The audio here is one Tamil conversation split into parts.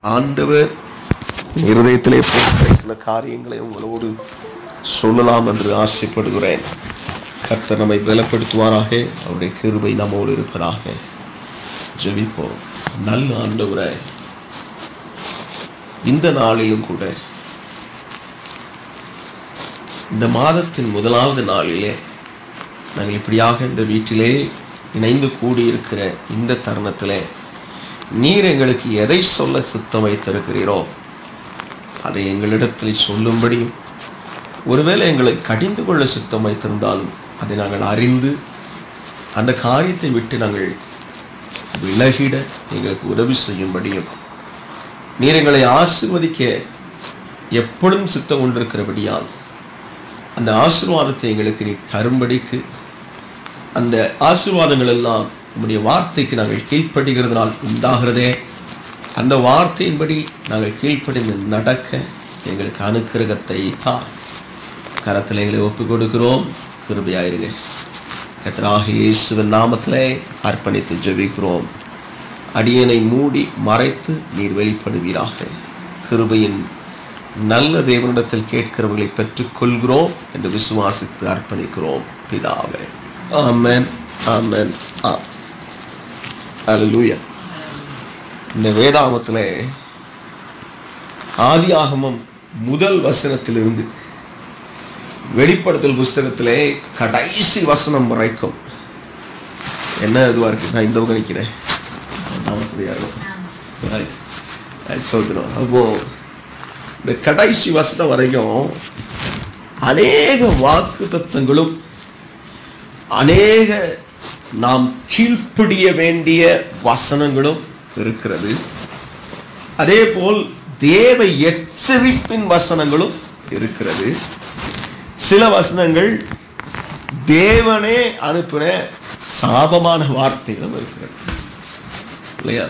ஆண்டவர் இருதயத்திலே போன்ற சில காரியங்களை உங்களோடு சொல்லலாம் என்று ஆசைப்படுகிறேன் கர்த்தர் நம்மை பலப்படுத்துவாராக அவருடைய கிருபை நம்மோடு இருப்பதாக ஜெபிப்போம் நல்ல ஆண்டவரே இந்த நாளிலும் கூட இந்த மாதத்தின் முதலாவது நாளிலே நாங்கள் இப்படியாக இந்த வீட்டிலே இணைந்து கூடியிருக்கிற இந்த தருணத்திலே நீர் எங்களுக்கு எதை சொல்ல சித்தம் வைத்திருக்கிறீரோ அதை எங்களிடத்தில் சொல்லும்படியும் ஒருவேளை எங்களை கடிந்து கொள்ள சித்தம் வைத்திருந்தாலும் அதை நாங்கள் அறிந்து அந்த காரியத்தை விட்டு நாங்கள் விலகிட எங்களுக்கு உதவி செய்யும்படியும் நீர் எங்களை ஆசிர்வதிக்க எப்பொழுதும் சித்தம் கொண்டிருக்கிறபடியால் அந்த ஆசீர்வாதத்தை எங்களுக்கு நீ தரும்படிக்கு அந்த ஆசீர்வாதங்கள் எல்லாம் உம்முடைய வார்த்தைக்கு நாங்கள் கீழ்ப்படுகிறதுனால் உண்டாகிறதே அந்த வார்த்தையின்படி நாங்கள் கீழ்ப்படிந்து நடக்க எங்களுக்கு அனுக்கிரகத்தை தான் கரத்தில் எங்களை ஒப்புக் கொடுக்கிறோம் கிருபையாயிருங்க கத்தராக இயேசுவின் நாமத்திலே அர்ப்பணித்து ஜெபிக்கிறோம் அடியனை மூடி மறைத்து நீர் வெளிப்படுவீராக கிருபையின் நல்ல தேவனிடத்தில் கேட்கிறவர்களை பெற்றுக்கொள்கிறோம் என்று விசுவாசித்து அர்ப்பணிக்கிறோம் பிதாவே ஆமென் ஆமென் ஆ அல்லேலூயா இந்த வேதாகமத்திலே ஆதியாகமம் முதல் வசனத்திலிருந்து வெளிப்படுத்தல் புஸ்தகத்திலே கடைசி வசனம் வரைக்கும் என்ன இதுவா இருக்கு நான் இந்த பக்கம் நிற்கிறேன் நான் வசதியா இருக்கும் Right. Right, சொல்கிறோம் அப்போ இந்த கடைசி வசனம் வரைக்கும் அநேக வாக்கு தத்துவங்களும் அநேக நாம் கீழ்ப்படிய வேண்டிய வசனங்களும் இருக்கிறது அதே போல் தேவ எச்சரிப்பின் வசனங்களும் இருக்கிறது சில வசனங்கள் தேவனே அனுப்புகிற சாபமான வார்த்தைகளும் இருக்கிறது இல்லையா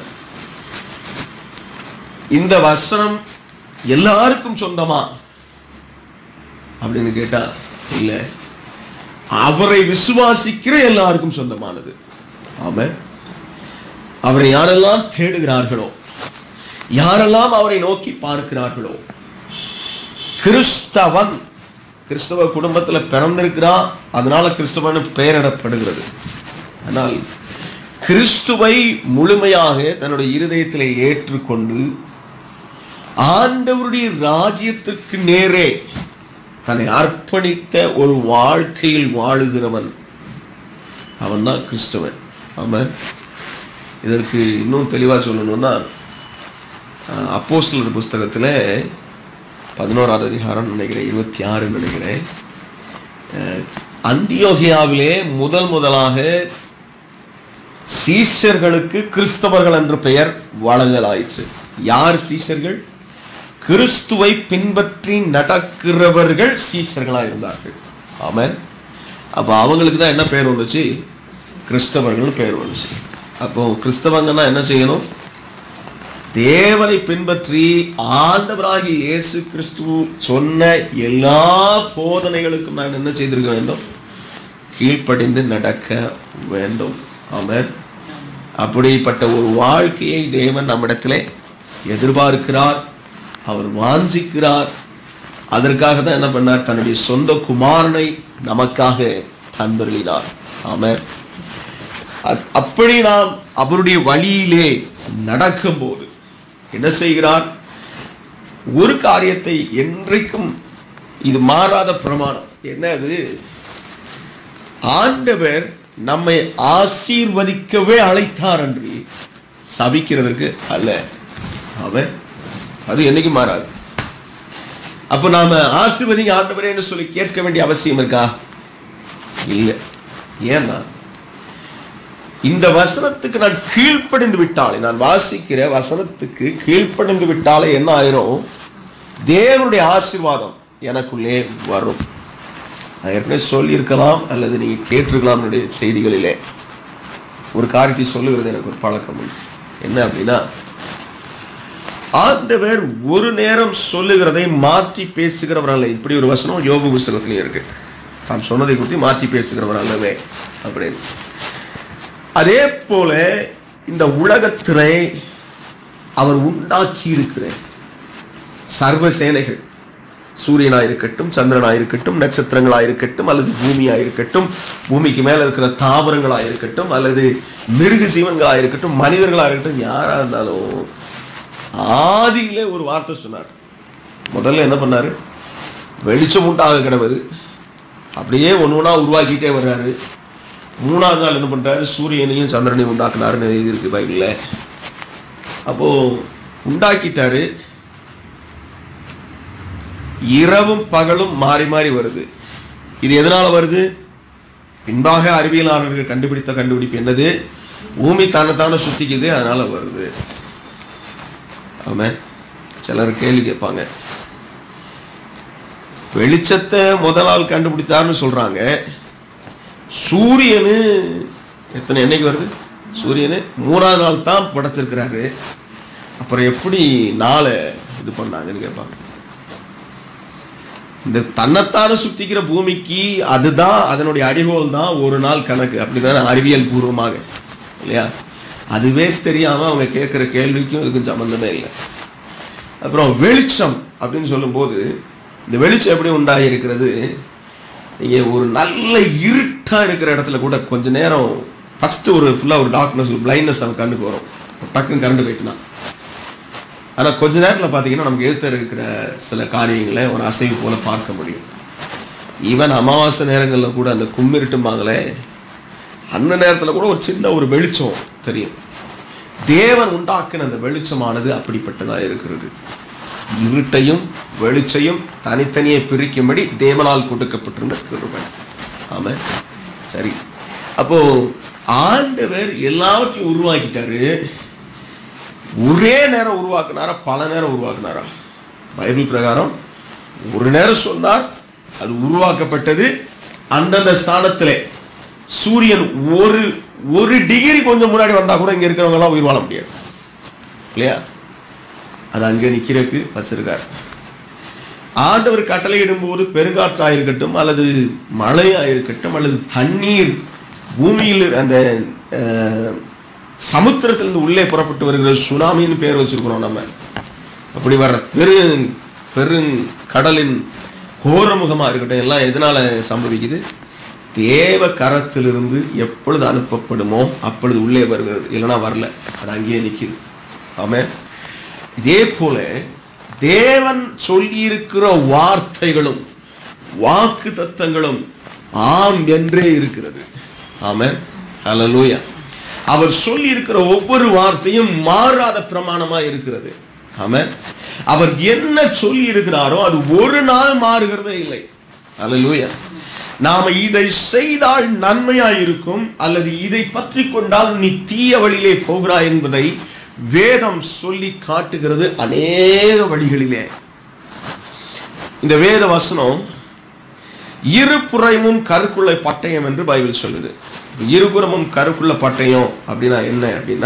இந்த வசனம் எல்லாருக்கும் சொந்தமா அப்படின்னு கேட்டா இல்லை அவரை விசுவாசிக்கிற எல்லாருக்கும் சொந்தமானது ஆமா அவரை யாரெல்லாம் தேடுகிறார்களோ யாரெல்லாம் அவரை நோக்கி பார்க்கிறார்களோ கிறிஸ்தவன் கிறிஸ்தவ குடும்பத்துல பிறந்திருக்கிறான் அதனால கிறிஸ்தவன் பெயரிடப்படுகிறது ஆனால் கிறிஸ்துவை முழுமையாக தன்னுடைய இருதயத்திலே ஏற்றுக்கொண்டு ஆண்டவருடைய ராஜ்யத்திற்கு நேரே தன்னை அர்ப்பணித்த ஒரு வாழ்க்கையில் வாழுகிறவன் அவன் தான் கிறிஸ்தவன் ஆமாம் இதற்கு இன்னும் தெளிவாக சொல்லணும்னா அப்போஸ்தலர் புஸ்தகத்தில் பதினோராவது அதிகாரம் நினைக்கிறேன் இருபத்தி ஆறு நினைக்கிறேன் அஹ், அந்தியோகியாவிலே முதல் முதலாக சீஷர்களுக்கு கிறிஸ்தவர்கள் என்று பெயர் வழங்கலாயிற்று யார் சீஷர்கள் கிறிஸ்துவை பின்பற்றி நடக்கிறவர்கள் சீஷர்களாக இருந்தார்கள் ஆமென் அப்போ அவங்களுக்கு தான் என்ன பேர் வந்துச்சு கிறிஸ்தவர்கள்னு பேர் வந்துச்சு அப்போ கிறிஸ்தவங்கன்னா என்ன செய்யணும் தேவனை பின்பற்றி ஆண்டவராகிய இயேசு கிறிஸ்து சொன்ன எல்லா போதனைகளுக்கும் நான் என்ன செய்திருக்க வேண்டும் கீழ்ப்படிந்து நடக்க வேண்டும் ஆமென் அப்படிப்பட்ட ஒரு வாழ்க்கையை தேவன் நம்மிடத்திலே எதிர்பார்க்கிறார் அவர் வாஞ்சிக்கிறார் அதற்காக தான் என்ன பண்ணார் தன்னுடைய சொந்த குமாரனை நமக்காக தந்தருளினார் ஆமென் அ- அப்படி நாம் அவருடைய வழியிலே நடக்கும்போது என்ன செய்கிறார் ஒரு காரியத்தை என்றைக்கும் இது மாறாத பிரமாணம் என்ன அது ஆண்டவர் நம்மை ஆசீர்வதிக்கவே அழைத்தார் என்று சபிக்கிறதற்கு அல்ல அவன் அது என்னைக்கு மாறாது அப்ப நாம ஆசீர்வதிங்க ஆண்டவரேன்னு சொல்லி கேட்க வேண்டிய அவசியம் இருக்கா இல்லை ஏன்னா இந்த வசனத்துக்கு நான் கீழ்ப்படிந்து விட்டாலே நான் வாசிக்கிற வசனத்துக்கு கீழ்ப்படிந்து விட்டாலே என்ன ஆயிரும் தேவனுடைய ஆசீர்வாதம் எனக்குள்ளே வரும் நான் ஏற்கனவே சொல்லியிருக்கலாம் அல்லது நீங்க கேட்டிருக்கலாம் என்னுடைய செய்திகளிலே ஒரு காரியத்தை சொல்லுகிறது எனக்கு ஒரு பழக்கம் உண்டு என்ன அப்படின்னா ஆண்டவர் ஒரு நேரம் சொல்லுகிறதை மாற்றி பேசுகிறவர் அல்ல இப்படி ஒரு வசனம் யோக புஸ்தகத்திலையும் இருக்கு தான் சொன்னதை குறித்து மாற்றி பேசுகிறவர் அல்லவே அப்படின்னு அதே போல இந்த உலகத்திலே அவர் உண்டாக்கி இருக்கிற சர்வ சேனைகள் சூரியனாயிருக்கட்டும் சந்திரனாயிருக்கட்டும் நட்சத்திரங்களாயிருக்கட்டும் அல்லது பூமியாயிருக்கட்டும் பூமிக்கு மேல இருக்கிற தாவரங்களாயிருக்கட்டும் அல்லது மிருக ஜீவன்களாயிருக்கட்டும் மனிதர்களாயிருக்கட்டும் யாரா இருந்தாலும் ஆதியிலே ஒரு வார்த்தை சொன்னார் முதல்ல என்ன பண்ணாரு வெளிச்சம் உண்டாக கிடவது அப்படியே ஒன்று ஒன்றா உருவாக்கிட்டே வர்றாரு மூணாவது நாள் என்ன பண்றாரு சூரியனையும் சந்திரனையும் உண்டாக்குனாருன்னு எழுதியிருக்கு பைபிளில் அப்போ உண்டாக்கிட்டாரு இரவும் பகலும் மாறி மாறி வருது இது எதனால வருது பின்பாக அறிவியலாளர்கள் கண்டுபிடித்த கண்டுபிடிப்பு என்னது பூமி தானே சுத்திக்குது அதனால வருது ஆமா சிலர் கேள்வி கேட்பாங்க வெளிச்சத்தை முதல் நாள் கண்டுபிடிச்சாருன்னு சொல்றாங்க சூரியனு எத்தனை என்னைக்கு வருது சூரியனு மூணாவது நாள் தான் படைச்சிருக்கிறாரு அப்புறம் எப்படி நாளை இது பண்ணாங்கன்னு கேட்பாங்க இந்த தன்னைத்தானே சுத்திக்கிற பூமிக்கு அதுதான் அதனுடைய அடிகோல் தான் ஒரு நாள் கணக்கு அப்படிதானே அறிவியல் பூர்வமாக இல்லையா அதுவே தெரியாம அவங்க கேட்குற கேள்விக்கும் இதுக்கும் சம்மந்தமே இல்லை அப்புறம் வெளிச்சம் அப்படின்னு சொல்லும்போது இந்த வெளிச்சம் எப்படி உண்டாகி இருக்கிறது நீங்க ஒரு நல்ல இருட்டா இருக்கிற இடத்துல கூட கொஞ்ச நேரம் ஃபர்ஸ்ட் ஒரு ஃபுல்லா ஒரு டார்க்னஸ் ஒரு பிளைண்ட்னஸ் நம்ம கண்ணுக்கு வரும் டக்குன்னு கரண்ட் போயிட்டுனா ஆனா கொஞ்ச நேரத்துல பாத்தீங்கன்னா நமக்கு எழுத்த இருக்கிற சில காரியங்களை ஒரு அசைவு போல பார்க்க முடியும் ஈவன் அமாவாசை நேரங்கள்ல கூட அந்த கும்மிருட்டும்பாங்களே அந்த நேரத்துல கூட ஒரு சின்ன ஒரு வெளிச்சம் தெரியும் தேவன் உண்டாக்கின அந்த வெளிச்சமானது அப்படிப்பட்டதா இருக்கிறது இருட்டையும் வெளிச்சையும் தனித்தனியே பிரிக்கும்படி தேவனால் கொடுக்கப்பட்டிருந்த கிருபை ஆமா சரி அப்போ ஆண்டவர் எல்லாவற்றையும் உருவாக்கிட்டாரு ஒரே நேரம் உருவாக்குனாரா பல நேரம் உருவாக்குனாரா பைபிள் பிரகாரம் ஒரு நேரம் சொன்னார் அது உருவாக்கப்பட்டது அந்தந்த ஸ்தானத்திலே சூரியன் ஒரு ஒரு டிகிரி கொஞ்சம் முன்னாடி வந்தா கூட இங்க இருக்கிறவங்க எல்லாம் உயிர் வாழ முடியாது இல்லையா அது அங்கே நிக்கிறதுக்கு வச்சிருக்காரு ஆண்டவர் கட்டளையிடும் போது பெருங்காற்றா இருக்கட்டும் அல்லது மழையா இருக்கட்டும் அல்லது தண்ணீர் பூமியில் அந்த அஹ், சமுத்திரத்திலிருந்து உள்ளே புறப்பட்டு வருகிற சுனாமின்னு பேர் வச்சிருக்கிறோம் நம்ம அப்படி வர்ற பெரு பெருங் கடலின் கோரமுகமா இருக்கட்டும் எல்லாம் எதனால சம்பவிக்குது தேவ கரத்திலிருந்து எப்பொழுது அனுப்பப்படுமோ அப்பொழுது உள்ளே வருகிறது இல்லைன்னா வரல அது அங்கேயே நிக்குது ஆமென் இதே போல தேவன் சொல்லியிருக்கிற வார்த்தைகளும் வாக்கு தத்தங்களும் ஆம் என்றே இருக்கிறது ஆமென் ஹalleluya அவர் சொல்லி இருக்கிற ஒவ்வொரு வார்த்தையும் மாறாத பிரமாணமா இருக்கிறது ஆமென் அவர் என்ன சொல்லி இருக்கிறாரோ அது ஒரு நாள் மாறுகிறதே இல்லை ஹalleluya நாம இதை செய்தால் நன்மையாய் இருக்கும் அல்லது இதை பற்றி கொண்டால் நீ தீய வழியிலே போகிறாய் என்பதை வேதம் சொல்லி காட்டுகிறது அநேக வழிகளிலே இந்த வேத வசனம் இருபுறமும் கருக்குள்ள பட்டயம் என்று பைபிள் சொல்லுது இருபுறமும் கருக்குள்ள பட்டயம் அப்படின்னா என்ன அப்படின்னா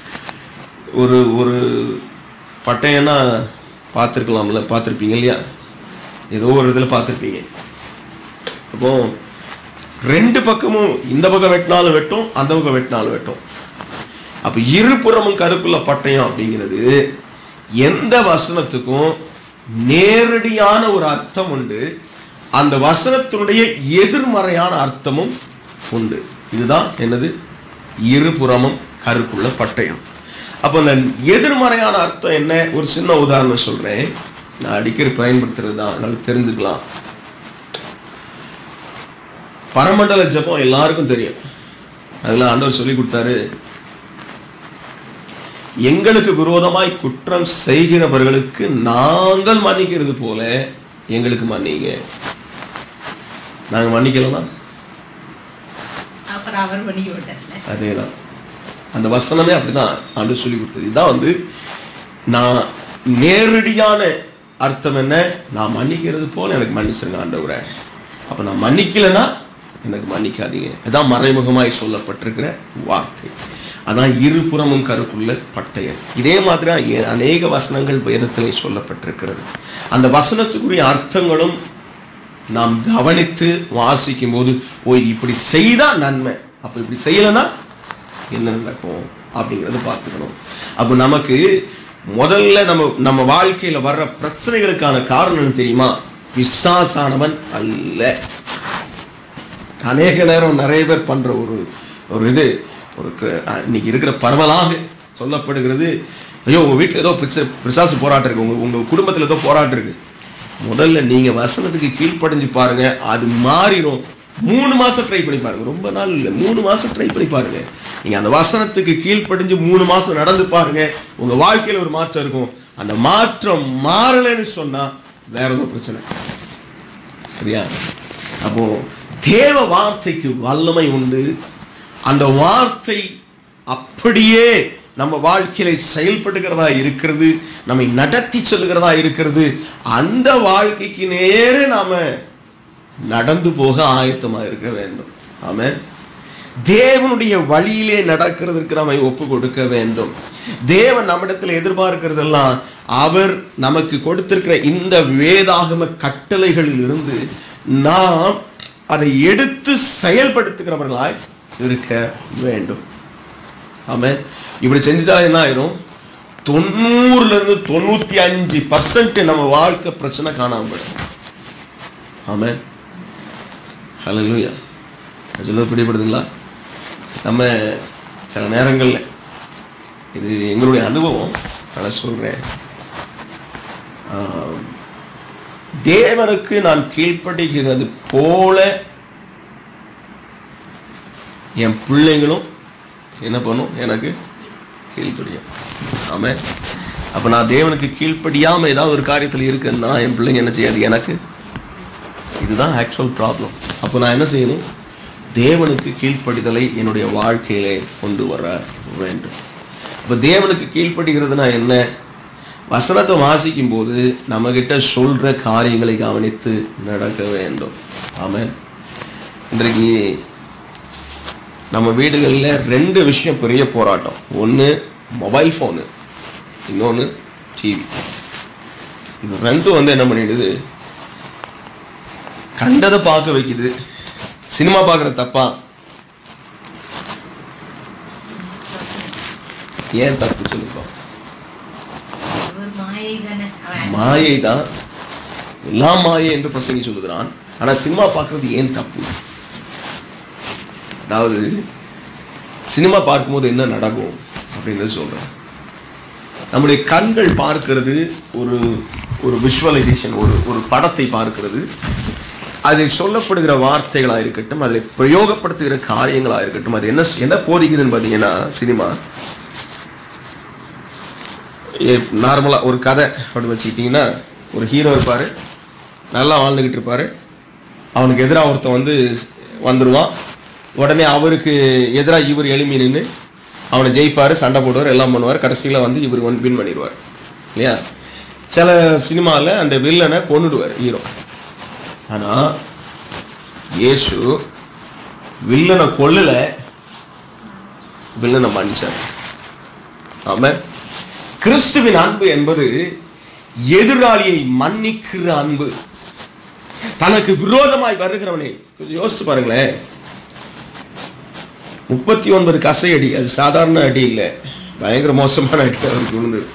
ஒரு ஒரு பட்டயம்னா பார்த்துருக்கலாம்ல பார்த்துருப்பீங்க இல்லையா ஏதோ ஒரு இதில் பார்த்துருப்பீங்க அப்போ ரெண்டு பக்கமும் இந்த பக்கம் வெட்டினாலும் வெட்டும் அந்த பக்கம் வெட்டினாலும் வெட்டும் அப்ப இருபுறமும் கருக்குள்ள பட்டயம் அப்படிங்கிறது எந்த வசனத்துக்கும் நேரடியான ஒரு அர்த்தம் உண்டு அந்த வசனத்தினுடைய எதிர்மறையான அர்த்தமும் உண்டு இதுதான் என்னது இருபுறமும் கருக்குள்ள பட்டயம் அப்போ அந்த எதிர்மறையான அர்த்தம் என்ன ஒரு சின்ன உதாரணம் சொல்றேன் நான் அடிக்கடி பயன்படுத்துறது தான் அதனால தெரிஞ்சுக்கலாம் பரமண்டல ஜெபம் எல்லாருக்கும் தெரியும் அதெல்லாம் ஆண்டவர் சொல்லி கொடுத்தாரு எங்களுக்கு விரோதமாய் குற்றம் செய்கிறவர்களுக்கு நாங்கள் மன்னிக்கிறது போல எங்களுக்கு மன்னிங்க நாங்க மன்னிக்கலனா அப்புறம் அவர் பண்ணிக்க விட்டார்ல அதேதான் அந்த வசனமே அப்படிதான் ஆண்டு சொல்லி கொடுத்தது இதான் வந்து நான் நேரடியான அர்த்தம் என்ன நான் மன்னிக்கிறது போல எனக்கு மன்னிச்சிருங்க ஆண்டவரே அப்ப நான் மன்னிக்கலைன்னா எனக்கு மன்னிக்காதீங்க இதான் மறைமுகமாய் சொல்லப்பட்டிருக்கிற வார்த்தை அதான் இருபுறமும் கருக்குள்ள பட்டயம் இதே மாதிரி தான் ஏ- அநேக வசனங்கள் வேதத்திலே சொல்லப்பட்டிருக்கிறது அந்த வசனத்துக்குரிய அர்த்தங்களும் நாம் கவனித்து வாசிக்கும் போது ஓ இது இப்படி செய்தா நன்மை அப்ப இப்படி செய்யலைன்னா என்ன நடக்கும் அப்படிங்கறத பார்த்துக்கணும் அப்போ நமக்கு முதல்ல நம்ம நம்ம வாழ்க்கையில வர்ற பிரச்சனைகளுக்கான காரணம் என்ன தெரியுமா பிசாசானவன் அல்ல அநேக நேரம் நிறைய பேர் பண்ற ஒரு ஒரு இது ஒரு க- அஹ் இன்னைக்கு இருக்கிற பரவலாக சொல்லப்படுகிறது ஐயோ உங்க வீட்டில் ஏதோ பிச்ச- பிசாசு போராட்டம் இருக்கு உங்க உங்க குடும்பத்தில் ஏதோ போராட்டம் இருக்கு முதல்ல நீங்க வசனத்துக்கு கீழ்ப்படிஞ்சு பாருங்க அது மாறிடும் மூணு மாசம் ட்ரை பண்ணி பாருங்க ரொம்ப நாள் இல்லை மூணு மாசம் ட்ரை பண்ணி பாருங்க நீங்க அந்த வசனத்துக்கு கீழ்ப்படிஞ்சு மூணு மாசம் நடந்து பாருங்க உங்க வாழ்க்கையில ஒரு மாற்றம் இருக்கும் அந்த மாற்றம் மாறலைன்னு சொன்னா வேற ஏதோ பிரச்சனை சரியா அப்போ தேவ வார்த்தைக்கு வல்லமை உண்டு அந்த வார்த்தை அப்படியே நம்ம வாழ்க்கையில செயல்படுகிறதா இருக்கிறது நம்மை நடத்தி செல்கிறதா இருக்கிறது அந்த வாழ்க்கைக்கு நேரே நாம நடந்து போக ஆயத்தமா இருக்க வேண்டும் ஆமென் தேவனுடைய வழியிலே நடக்கிறதுக்கு நம்மை ஒப்பு கொடுக்க வேண்டும் தேவன் நம்மிடத்தில் எதிர்பார்க்கிறதெல்லாம் அவர் நமக்கு கொடுத்திருக்கிற இந்த வேதாகம கட்டளைகளில் இருந்து நாம் அதை எடுத்து செயல்படுத்துகிறவர்களாய் இருக்க வேண்டும் ஆமென் இப்படி செஞ்சுட்டா என்ன ஆயிரும் தொண்ணூறுல இருந்து தொண்ணூத்தி அஞ்சு பர்சன்ட் நம்ம வாழ்க்கை பிரச்சனை காணாம போயிடும் ஆமென் ஹalleluya சொல்ல பிடிபடுதுங்களா நம்ம சில நேரங்கள்ல இது எங்களுடைய அனுபவம் நான் சொல்றேன் ஆம், தேவனுக்கு நான் கீழ்ப்படுகிறது போல என் பிள்ளைங்களும் என்ன பண்ணும் எனக்கு கீழ்ப்படியும் ஆமே அப்ப நான் தேவனுக்கு கீழ்ப்படியாம ஏதாவது ஒரு காரியத்தில் இருக்குன்னா என் பிள்ளைங்க என்ன செய்யாது எனக்கு இதுதான் ஆக்சுவல் ப்ராப்ளம் அப்போ நான் என்ன செய்யணும் தேவனுக்கு கீழ்ப்படிதலை என்னுடைய வாழ்க்கையிலே கொண்டு வர வேண்டும் இப்போ தேவனுக்கு கீழ்ப்படுகிறதுனா என்ன வசனத்தை வாசிக்கும் போது நம்மகிட்ட சொல்ற காரியங்களை கவனித்து நடக்க வேண்டும் ஆமென் இன்றைக்கு நம்ம வீடுகளில் ரெண்டு விஷயம் பெரிய போராட்டம் ஒன்று மொபைல் ஃபோனு இன்னொன்று டிவி இது ரெண்டும் வந்து என்ன பண்ணிடுது கண்டதை பார்க்க வைக்குது சினிமா பார்க்குற தப்பா ஏன் தப்பு சொல்லுங்க ஒரு மாயை தானே அவன் மாயை தான் எல்லாம் மாயை என்று பிரசங்கி சொல்லுகிறான் ஆனா சினிமா பார்க்கறது ஏன் தப்பு அதாவது சினிமா பார்க்கும்போது என்ன நடக்கும் அப்படின்னு சொல்றேன் நம்முடைய கண்கள் பார்க்கிறது ஒரு ஒரு விஷுவலைசேஷன் ஒரு ஒரு படத்தை பார்க்கிறது அதில் சொல்லப்படுகிற வார்த்தைகளாக இருக்கட்டும் அதில் பிரயோகப்படுத்துகிற காரியங்களாக இருக்கட்டும் அது என்ன என்ன போதிக்குதுன்னு பார்த்தீங்கன்னா சினிமா நார்மலாக ஒரு கதை அப்படின்னு வச்சுக்கிட்டிங்கன்னா ஒரு ஹீரோ இருப்பார் நல்லா வாழ்ந்துக்கிட்டு இருப்பார் அவனுக்கு எதிராக ஒருத்தன் வந்து ஸ்- வந்துருவான் உடனே அவருக்கு எதிராக இவர் எழுமி நின்று அவனை ஜெயிப்பார் சண்டை போடுவார் எல்லாம் பண்ணுவார் கடைசியில் வந்து இவர் வந்து வின் பண்ணிடுவார் இல்லையா சில சினிமாவில் அந்த வில்லனை கொன்னுடுவார் ஹீரோ ஆனால் இயேசு வில்லனை கொல்லல வில்லனை மன்னிச்சார் ஆமாம் கிறிஸ்துவின் அன்பு என்பது எதிராளியை மன்னிக்கிற அன்பு தனக்கு விரோதமாய் வருகிறவனை கொஞ்சம் யோசிச்சு பாருங்களேன் முப்பத்தி ஒன்பது கசையடி அது சாதாரண அடி இல்லை பயங்கர மோசமான அடி அவருக்கு விழுந்தது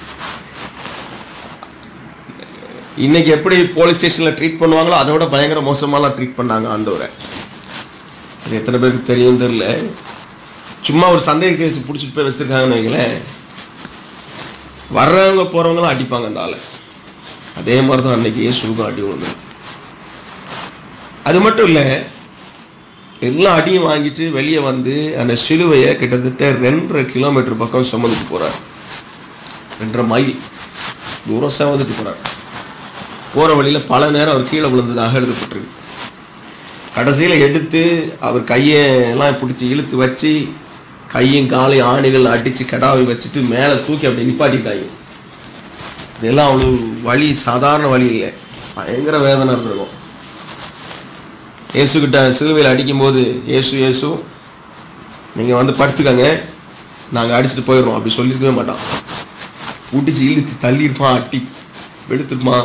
இன்னைக்கு எப்படி போலீஸ் ஸ்டேஷன்ல ட்ரீட் பண்ணுவாங்களோ அதை விட பயங்கர மோசமாலாம் ட்ரீட் பண்ணாங்க ஆண்டவரை இது எத்தனை பேருக்கு தெரியும் தெரியல சும்மா ஒரு சந்தேக கேஸ் பிடிச்சிட்டு போய் வச்சிருக்காங்கன்னு வைங்களேன் வர்றவங்க போறவங்களாம் அடிப்பாங்க அந்த ஆளை அதே மாதிரி தான் அன்னைக்கு இயேசுக்கும் அடி விழுந்தது அது மட்டும் இல்லை எல்லா அடியும் வாங்கிட்டு வெளியே வந்து அந்த சிலுவையை கிட்டத்தட்ட ரெண்டரை கிலோமீட்டர் பக்கம் சுமந்துட்டு போறார் ரெண்டரை மைல் தூரம் சுமந்துட்டு போறார் போற வழியில பல நேரம் அவர் கீழே விழுந்ததாக எழுதப்பட்டிருக்கு கடைசியில எடுத்து அவர் கையை எல்லாம் பிடிச்சி இழுத்து வச்சு கையும் காலையும் ஆணிகள் அடிச்சு கடாவை வச்சுட்டு மேலே தூக்கி அப்படி நிப்பாட்டிட்டாங்க இதெல்லாம் அவ்வளோ வலி சாதாரண வழி இல்லை பயங்கர வேதனை இருந்திருக்கும் இயேசுகிட்ட சிலுவையில் அடிக்கும்போது இயேசு இயேசு நீங்கள் வந்து படுத்துக்கங்க நாங்கள் அடிச்சுட்டு போயிடுறோம் அப்படி சொல்லியிருக்கவே மாட்டான் பிடிச்சி இழுத்து தள்ளியிருப்பான் அட்டி வெளுத்திருப்பான்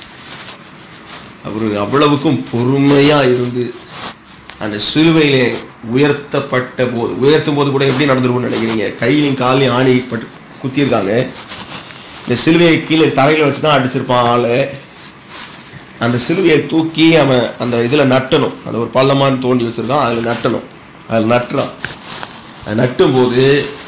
அவர் அவ்வளவுக்கும் பொறுமையாக இருந்து அந்த சிலுவையிலே உயர்த்தப்பட்ட போது உயர்த்தும் போது கூட எப்படி நடந்துருக்கும்னு நினைக்கிறீங்க கையிலையும் காலையும் ஆணி பட்டு குத்தியிருக்காங்க இந்த சிலுவையை கீழே தரையில் வச்சு தான் அடிச்சிருப்பான் ஆளு அந்த சிலுவையை தூக்கி அவன் அந்த இதில் நட்டணும் அந்த ஒரு பள்ளமான்னு தோண்டி வச்சிருக்கான் அதில் நட்டணும் அதில் நட்டுறான் அது நட்டும்போது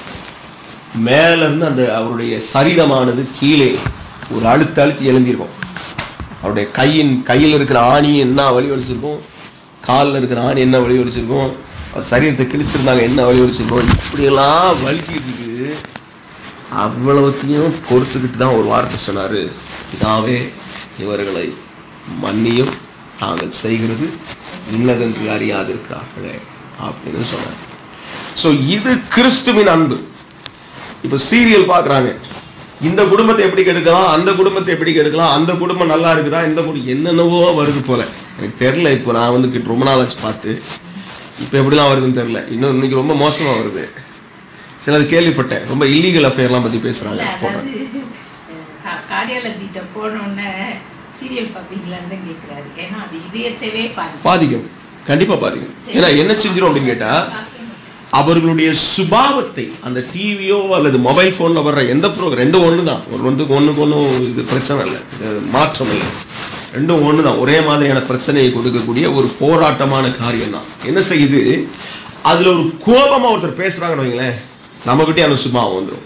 மேலேருந்து அந்த அவருடைய சரீரமானது கீழே ஒரு அழுத்து அழுத்தி எழும்பியிருக்கும் அவருடைய கையின் கையில் இருக்கிற ஆணி என்ன வழி வலிச்சிருக்கும் காலில் இருக்கிற ஆணி என்ன வழி வலிச்சிருக்கும் அவர் சரீரத்தை கிழிச்சிருந்தாங்க என்ன வழி வலிச்சிருக்கும் இப்படியெல்லாம் வலிச்சுக்கிட்டு இருக்குது அவ்வளவுத்தையும் பொறுத்துக்கிட்டு தான் ஒரு வார்த்தை சொன்னார் இதாவே இவர்களை மன்னியும் தாங்கள் செய்கிறது இன்னதென்று அறியாதிருக்கிறார்களே அப்படின்னு சொன்னார் ஸோ இது கிறிஸ்துவின் அன்பு இப்போ சீரியல் பார்க்குறாங்க இந்த குடும்பத்தை எப்படி கெடுக்கலாம் அந்த குடும்பத்தை எப்படி கெடுக்கலாம் அந்த குடும்பம் நல்லா இருக்குதா இந்த குடும்பம் என்னென்னவோ வருது போல எனக்கு தெரில இப்போ நான் வந்து கிட்ட ரொம்ப நாள் ஆச்சு பார்த்து இப்போ எப்படிலாம் வருதுன்னு தெரில இன்னும் இன்னைக்கு ரொம்ப மோசமாக வருது சிலது கேள்விப்பட்டேன் ரொம்ப இல்லீகல் அஃபேர்லாம் பற்றி பேசுகிறாங்க இல்ல, போடுறாங்க அதாவது கார்டியாலஜிட்ட போனோடனே சீரியல் பார்ப்பீங்களான்னு தான் கேட்குறாரு ஏன்னா அது இதயத்தவே பாதிக்கும் பாதிக்கும் கண்டிப்பாக பாதிக்கும் ஏன்னா என்ன செஞ்சிடும் அப்படின்னு கேட்டால் அவர்களுடைய சுபாவத்தை அந்த டிவியோ அல்லது மொபைல் ஃபோனில் வர்ற எந்த ப்ரோக்ராம் ரெண்டும் ஒன்று தான் ஒரு ஒன்றுக்கு ஒன்றுக்கு ஒன்றும் இது பிரச்சனை இல்லை இது மாற்றம் இல்லை ரெண்டும் ஒன்று தான் ஒரே மாதிரியான பிரச்சனையை கொடுக்கக்கூடிய ஒரு போராட்டமான காரியம் தான் என்ன செய்யுது அதில் ஒரு கோபமாக ஒருத்தர் பேசுகிறாங்கன்னு வைங்களேன் நம்மகிட்டே அந்த சுபாவம் வந்துடும்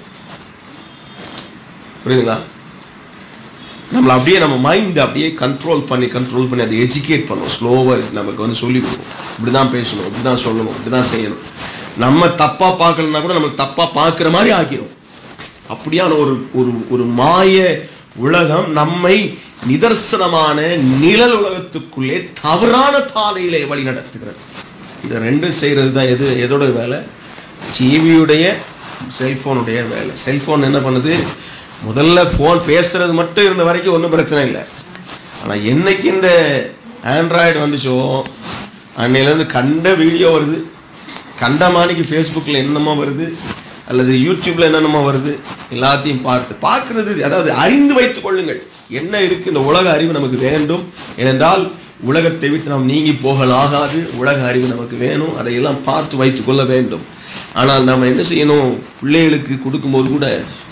புரியுதுங்களா நம்மளை அப்படியே நம்ம மைண்ட் அப்படியே கண்ட்ரோல் பண்ணி கண்ட்ரோல் பண்ணி அதை எஜுகேட் பண்ணும் ஸ்லோவாக நமக்கு வந்து சொல்லி கொடுக்கும் இப்படி தான் பேசணும் இப்படி தான் சொல்லணும் இப்படி தான் செய்யணும் நம்ம தப்பாக பார்க்கலன்னா கூட நம்மளுக்கு தப்பாக பார்க்குற மாதிரி ஆக்கிரும் அப்படியான ஒரு ஒரு ஒரு மாய உலகம் நம்மை நிதர்சனமான நிழல் உலகத்துக்குள்ளே தவறான பாதையிலே வழி நடத்துகிறது இதை ரெண்டும் செய்கிறது தான் எது எதோட வேலை டிவியுடைய செல்ஃபோனுடைய வேலை செல்ஃபோன் என்ன பண்ணுது முதல்ல ஃபோன் பேசுறது மட்டும் இருந்த வரைக்கும் ஒன்றும் பிரச்சனை இல்லை ஆனால் என்னைக்கு இந்த ஆண்ட்ராய்டு வந்துச்சோ அன்னையிலேருந்து கண்ட வீடியோ வருது கண்ட மாணிக்கு ஃபேஸ்புக்கில் என்னமோ வருது அல்லது யூடியூப்ல என்னென்னமோ வருது எல்லாத்தையும் பார்த்து பார்க்கிறது அதாவது அறிந்து வைத்துக் கொள்ளுங்கள் என்ன இருக்கு இந்த உலக அறிவு நமக்கு வேண்டும் ஏனென்றால் உலகத்தை விட்டு நாம் நீங்கி போகலாகாது உலக அறிவு நமக்கு வேணும் அதையெல்லாம் பார்த்து வைத்துக் கொள்ள வேண்டும் ஆனால் நம்ம என்ன செய்யணும் பிள்ளைகளுக்கு கொடுக்கும்போது கூட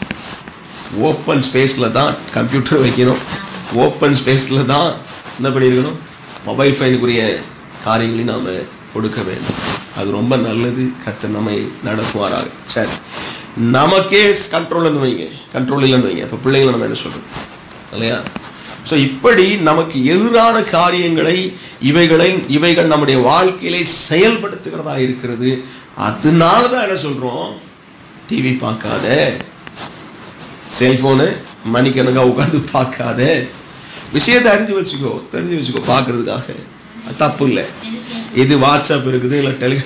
ஓப்பன் ஸ்பேஸில் தான் கம்ப்யூட்டர் வைக்கணும் ஓப்பன் ஸ்பேஸில் தான் என்ன பண்ணியிருக்கணும் மொபைல் ஃபைனுக்குரிய காரியங்களையும் நாம் கொடுக்க வேண்டும் அது ரொம்ப நல்லது கத்த நம்மை நடத்துவாராக சரி நமக்கே கண்ட்ரோல் இருந்து வைங்க கண்ட்ரோல் இல்லைன்னு வைங்க இப்போ பிள்ளைங்களை நம்ம என்ன சொல்கிறது இல்லையா ஸோ இப்படி நமக்கு எதிரான காரியங்களை இவைகளை இவைகள் நம்முடைய வாழ்க்கையிலே செயல்படுத்துகிறதா இருக்கிறது அதனால தான் என்ன சொல்கிறோம் டிவி பார்க்காத செல்ஃபோனு மணிக்கணக்காக உட்காந்து பார்க்காத விஷயத்தை அறிஞ்சு வச்சுக்கோ தெரிஞ்சு வச்சுக்கோ பார்க்கறதுக்காக அது தப்பு இல்லை இது வாட்ஸ்அப் இருக்குது இல்லை டெலி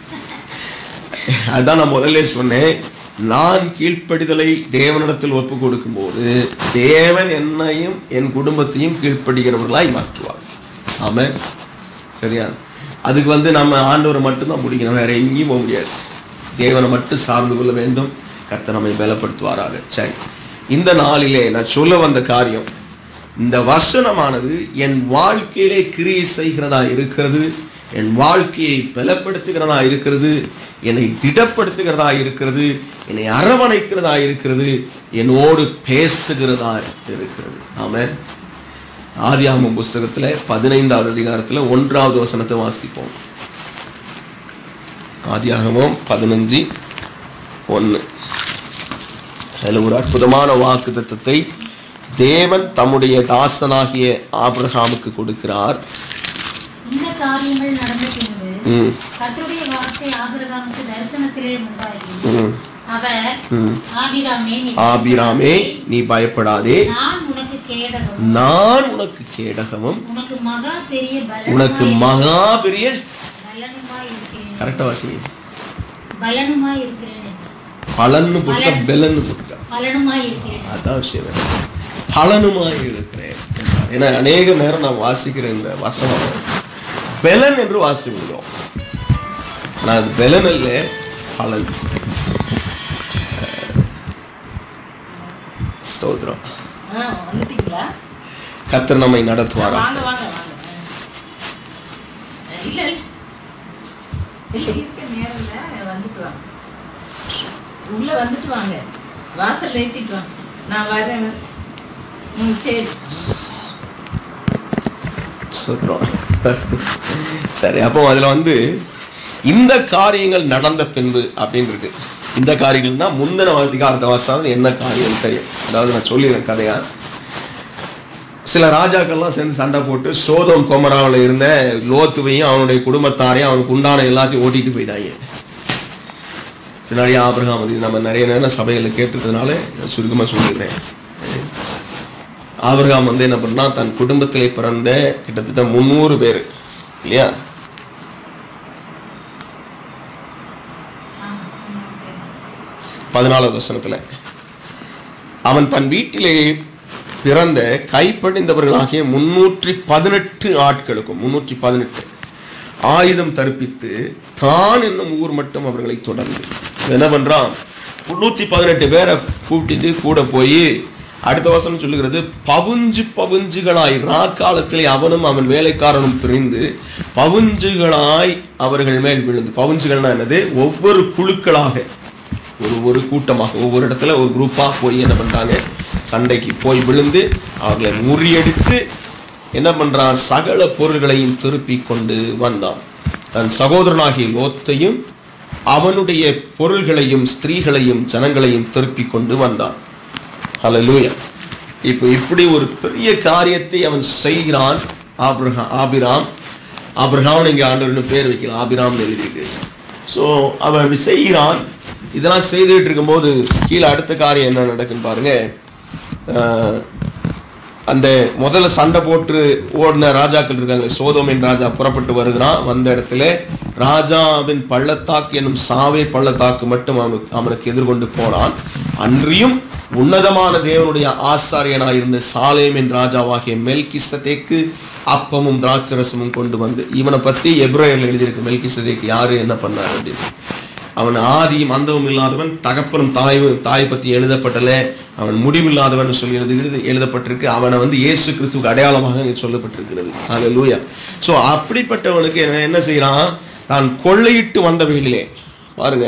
அதுதான் நான் முதல்ல சொன்னேன் நான் கீழ்ப்படிதலை தேவனிடத்தில் ஒப்பு கொடுக்கும்போது தேவன் என்னையும் என் குடும்பத்தையும் கீழ்ப்படுகிறவர்களாய் மாற்றுவார் ஆமென் சரியா அதுக்கு வந்து நம்ம ஆண்டவரை மட்டும்தான் பிடிக்கணும் வேற எங்கேயும் போக முடியாது தேவனை மட்டும் சார்ந்து கொள்ள வேண்டும் கர்த்தர் நம்மை பலப்படுத்துவாராக சரி இந்த நாளிலே நான் சொல்ல வந்த காரியம் இந்த வசனமானது என் வாழ்க்கையிலே கிரியை செய்கிறதா இருக்கிறது என் வாழ்க்கையை பலப்படுத்துகிறதா இருக்கிறது என்னை திடப்படுத்துகிறதா இருக்கிறது என்னை அரவணைக்கிறதா இருக்கிறது என்னோடு பேசுகிறதா இருக்கிறது ஆமென் ஆதியாகமம் புஸ்தகத்துல பதினைந்தாவது அதிகாரத்துல ஒன்றாவது வசனத்தை வாசிப்போம் ஆதியாகமம் பதினஞ்சு ஒன்று அதில் ஒரு அற்புதமான வாக்கு தத்துவத்தை தேவன் தம்முடைய தாசனாகிய ஆபிரகாமுக்கு கொடுக்கிறார் இந்த காரியங்கள் நடந்த பின்பு ம் கர்த்தருடைய வார்த்தை ஆபிரகாமுக்கு தரிசனத்திலே உண்டாகி ம் அவர் ம். ஆபிராமே நீ ஆபிராமே நீ பயப்படாதே நான் உனக்கு கேடகம் நான் உனக்கு கேடகமும் உனக்கு மகா பெரிய உனக்கு பலனுமாய் மகா பெரிய பலனுமாய் இருக்கிறேன் கரெக்டாக வாசிங்க பலனுமாய் இருக்கிறேன் பலன்னு போட்டா பெலன்னு போட்டுட்டா பலனுமாய் இருக்கிறேன் அதான் விஷயம் பலனுமாய் இருக்கிறேன் ஏன்னா அநேக நேரம் நான் வாசிக்கிற இந்த வசனம் பெலன் என்று வாசிக்கிறோம் ஆனால் அது பெலன் அல்ல பலன் ஸ்தோத்திரம் ஆ வந்துட்டீங்களா கத்தர் நம்மை நடத்துவாரா வாங்க வாங்க வாங்க ஆ. இல்ல இல்ல இல்ல இருக்க நேரம் இல்ல வந்துட்டு வாங்க உள்ள வந்துட்டு வாங்க வாசல் ஏத்திட்டு வாங்க நான் வரேன் ம் சரி சொல்றோம் சரி அப்போ அதுல வந்து இந்த காரியங்கள் நடந்த பின்பு அப்படின்னு இருக்கு இந்த காரியங்கள்னா முந்தின அதிகாரத்தை வாசித்தாலும் என்ன காரியம் தெரியும் அதாவது நான் சொல்லிடுறேன் கதையா சில ராஜாக்கள்லாம் சேர்ந்து சண்டை போட்டு சோதம் கொமராவில் இருந்த லோத்துவையும் அவனுடைய குடும்பத்தாரையும் அவனுக்கு உண்டான எல்லாத்தையும் ஓட்டிட்டு போயிட்டாங்க பின்னாடி ஆபிரகாம் அது நம்ம நிறைய நேரம் சபைகளில் கேட்டிருக்கிறதுனால நான் சுருக்கமாக சொல்லிடுறேன் ஆபிரகாம் வந்து என்ன பண்ணா தன் குடும்பத்திலே பிறந்த கிட்டத்தட்ட முந்நூறு பேர் இல்லையா ஆமா, ஆமா. பதினாலாவது வசனத்துல அவன் தன் வீட்டிலே பிறந்த கைப்படிந்தவர்களாகிய முன்னூற்றி பதினெட்டு ஆட்களுக்கும் முன்னூற்றி பதினெட்டு ஆயுதம் தரிப்பித்து தான் என்னும் ஊர் மட்டும் அவர்களை தொடர்ந்து என்ன பண்றான் முன்னூத்தி பதினெட்டு பேரை கூப்பிட்டு கூட போய் அடுத்த வசனம் சொல்லுகிறது பவுஞ்சு பவுஞ்சுகளாய் ராக்காலத்திலே அவனும் அவன் வேலைக்காரனும் பிரிந்து பவுஞ்சுகளாய் அவர்கள் மேல் விழுந்து பவுஞ்சுகள்னா என்னது ஒவ்வொரு குழுக்களாக ஒரு ஒரு கூட்டமாக ஒவ்வொரு இடத்துல ஒரு குரூப்பா போய் என்ன பண்றாங்க சண்டைக்கு போய் விழுந்து அவர்களை முறியடித்து என்ன பண்றான் சகல பொருள்களையும் திருப்பி கொண்டு வந்தான் தன் சகோதரனாகிய லோத்தையும் அவனுடைய பொருள்களையும் ஸ்திரீகளையும் ஜனங்களையும் திருப்பி கொண்டு வந்தான் ஹalleluya இப்போ இப்படி ஒரு பெரிய காரியத்தை அவன் செய்கிறான் ஆபிரகா ஆபிராம் ஆபிரகாம் இங்கே ஆண்டவர்னு பேர் வைக்கலாம் ஆபிராம்னு எழுதியிருக்கு ஸோ அவன் இப்படி செய்கிறான் இதெல்லாம் செய்துட்டு இருக்கும்போது கீழே அடுத்த காரியம் என்ன நடக்குன்னு பாருங்க ஆஹ், அந்த முதல்ல சண்டை போட்டு ஓடின ராஜாக்கள் இருக்காங்க சோதோமின் ராஜா புறப்பட்டு வருகிறான் வந்த இடத்துல ராஜாவின் பள்ளத்தாக்கு என்னும் சாவே பள்ளத்தாக்கு மட்டும் அவனுக்கு அவனுக்கு எதிர்கொண்டு போனான் அன்றியும் உன்னதமான தேவனுடைய ஆசாரியனாய் இருந்த சாலேமின் ராஜாவாகிய மெல்கிசதேக்கு அப்பமும் திராட்சரசமும் கொண்டு வந்து இவனை பத்தி எப்ரேயர்ல எழுதியிருக்கு மெல்கிசதேக்கு யாரு என்ன பண்ணார் அப்படின்னு அவன் ஆதியும் அந்தமும் இல்லாதவன் தகப்பனும் தாயும் தாய் பற்றி எழுதப்பட்டல அவன் முடிவில்லாதவன் சொல்லி எழுதுகிறது எழுதப்பட்டிருக்கு அவனை வந்து இயேசு கிறிஸ்துவுக்கு அடையாளமாக இங்கே சொல்லப்பட்டிருக்கிறது ஹalleluya ஸோ அப்படிப்பட்டவனுக்கு என்ன என்ன செய்கிறான் தான் கொள்ளையிட்டு வந்தவைகளிலே பாருங்க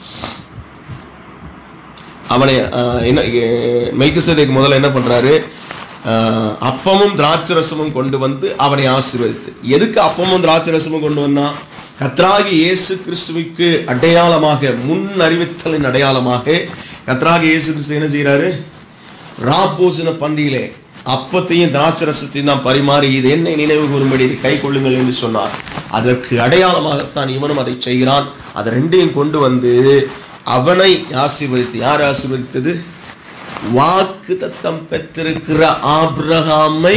அவனை ஆஹ், என்ன மெய்கிசதேக்கு முதல்ல என்ன பண்றாரு ஆஹ், அப்பமும் திராட்சரசமும் கொண்டு வந்து அவனை ஆசீர்வதித்து எதுக்கு அப்பமும் திராட்சரசமும் கொண்டு வந்தான் கத்ராகி இயேசு கிறிஸ்துவுக்கு அடையாளமாக முன் அறிவித்தலின் அடையாளமாக கத்ராகி இயேசு கிறிஸ்து என்ன செய்கிறாரு ராப்போசன பந்தியிலே அப்பத்தையும் திராட்சரசத்தையும் நாம் பரிமாறி இது என்னை நினைவு கூறும்படி இதை கை கொள்ளுங்கள் என்று சொன்னார் அதற்கு அடையாளமாகத்தான் இவனும் அதை செய்கிறான் அதை ரெண்டையும் கொண்டு வந்து அவனை ஆசீர்வதித்து யார் ஆசீர்வதித்தது வாக்கு தத்தம் பெற்றிருக்கிற ஆபிரகாமை